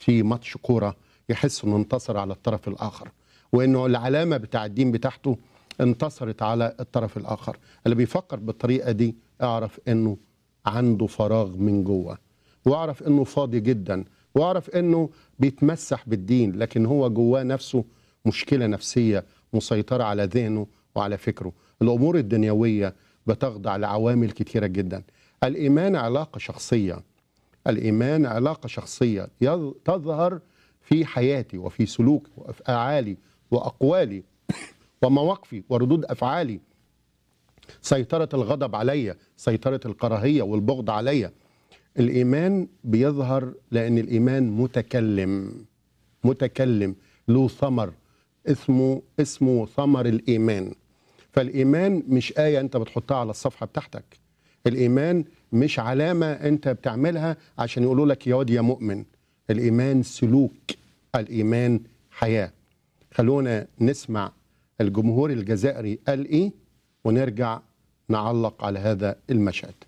في ماتش كوره يحس انه انتصر على الطرف الاخر وانه العلامه بتاع الدين بتاعته انتصرت على الطرف الاخر اللي بيفكر بالطريقه دي اعرف انه عنده فراغ من جوه واعرف انه فاضي جدا واعرف انه بيتمسح بالدين لكن هو جواه نفسه مشكله نفسيه مسيطره على ذهنه وعلى فكره الامور الدنيويه بتخضع لعوامل كتيره جدا الايمان علاقه شخصيه الايمان علاقه شخصيه يظ- تظهر في حياتي وفي سلوكي وافعالي واقوالي ومواقفي وردود افعالي سيطره الغضب عليا سيطره الكراهيه والبغض عليا الايمان بيظهر لان الايمان متكلم متكلم له ثمر اسمه اسمه ثمر الايمان فالايمان مش ايه انت بتحطها على الصفحه بتاعتك الايمان مش علامه انت بتعملها عشان يقولوا لك يا واد يا مؤمن الايمان سلوك الايمان حياه خلونا نسمع الجمهور الجزائري قال ايه ونرجع نعلق على هذا المشهد